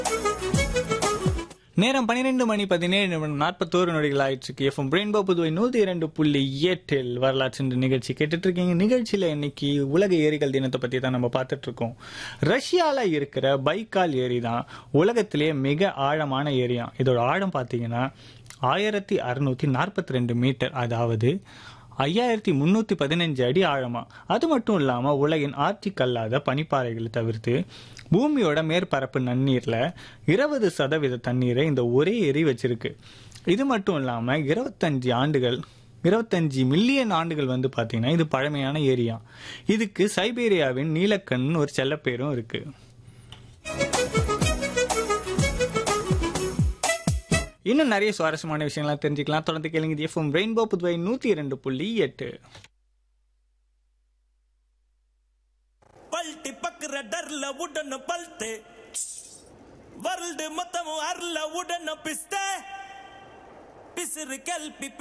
நேரம் பன்னிரெண்டு மணி பதினேழு நிமிடம் நாற்பத்தோரு நொடிகள் ஆயிடுச்சு எஃப்எம் ரெயின்போ புதுவை நூத்தி இரண்டு புள்ளி எட்டில் வரலாற்று நிகழ்ச்சி கேட்டுட்டு இருக்கீங்க நிகழ்ச்சியில இன்னைக்கு உலக ஏரிகள் தினத்தை பத்தி தான் நம்ம பார்த்துட்டு இருக்கோம் ரஷ்யால இருக்கிற பைக்கால் ஏரி தான் உலகத்திலேயே மிக ஆழமான ஏரியா இதோட ஆழம் பார்த்தீங்கன்னா ஆயிரத்தி அறுநூத்தி நாற்பத்தி ரெண்டு மீட்டர் அதாவது ஐயாயிரத்தி முன்னூத்தி பதினஞ்சு அடி ஆழமா அது மட்டும் இல்லாம உலகின் ஆர்டிக் அல்லாத பனிப்பாறைகளை தவிர்த்து பூமியோட மேற்பரப்பு நன்னீர்ல இருபது சதவீத தண்ணீரை இந்த ஒரே ஏரி வச்சிருக்கு இது மட்டும் இல்லாம இருபத்தஞ்சு ஆண்டுகள் இருபத்தஞ்சு மில்லியன் ஆண்டுகள் வந்து பாத்தீங்கன்னா இது பழமையான ஏரியா இதுக்கு சைபீரியாவின் நீலக்கண் ஒரு செல்லப்பேரும் இருக்கு இன்னும் நிறைய சுவாரஸ்யமான விஷயங்கள்லாம் தெரிஞ்சுக்கலாம் தொடர்ந்து கேளுங்க எஃப்எம் ரெயின்போ புதுவை நூத்தி இரண்டு புள்ளி எட்டு பல்ட்டி பக்குற டர்ல உடன பல்த்து வருல்டு மொத்தமும் அர்ல உடன பிஸ்த பிசிறு கல்பி